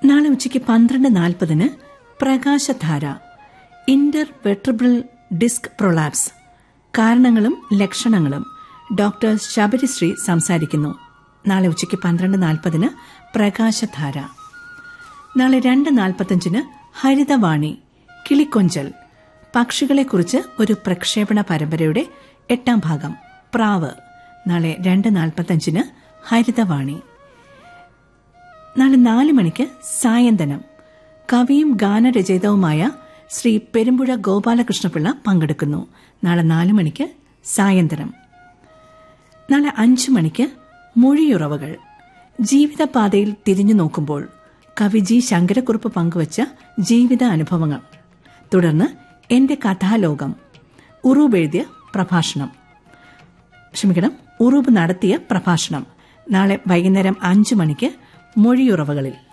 നാളെ ഉച്ചയ്ക്ക് പന്ത്രണ്ട് നാൽപ്പതിന് പ്രകാശധാര ഇന്റർ വെട്രിബിൾ ഡിസ്ക് പ്രൊലാപ്സ് കാരണങ്ങളും ലക്ഷണങ്ങളും ഡോക്ടർ ശബരിശ്രീ സംസാരിക്കുന്നു നാളെ ഉച്ചയ്ക്ക് പന്ത്രണ്ട് നാൽപ്പതിന് പ്രകാശധാര നാളെ രണ്ട് നാൽപ്പത്തഞ്ചിന് ഹരിതവാണി കിളിക്കൊഞ്ചൽ പക്ഷികളെക്കുറിച്ച് ഒരു പ്രക്ഷേപണ പരമ്പരയുടെ എട്ടാം ഭാഗം പ്രാവ് നാളെ രണ്ട് നാൽപ്പത്തഞ്ചിന് ഹരിതവാണി നാളെ നാല് മണിക്ക് സായന്തനം കവിയും ഗാനരചയിതാവുമായ ശ്രീ പെരുമ്പുഴ ഗോപാലകൃഷ്ണപിള്ള പങ്കെടുക്കുന്നു നാളെ നാല് മണിക്ക് സായന്തനം നാളെ അഞ്ചു മണിക്ക് മൊഴിയുറവകൾ ജീവിതപാതയിൽ തിരിഞ്ഞു നോക്കുമ്പോൾ കവി ജി ശങ്കരക്കുറുപ്പ് പങ്കുവച്ച ജീവിത അനുഭവങ്ങൾ തുടർന്ന് എന്റെ കഥാലോകം ഉറൂബ് എഴുതിയ പ്രഭാഷണം ക്ഷമിക്കണം ഉറൂബ് നടത്തിയ പ്രഭാഷണം നാളെ വൈകുന്നേരം അഞ്ചു മണിക്ക് മൊഴിയുറവകളിൽ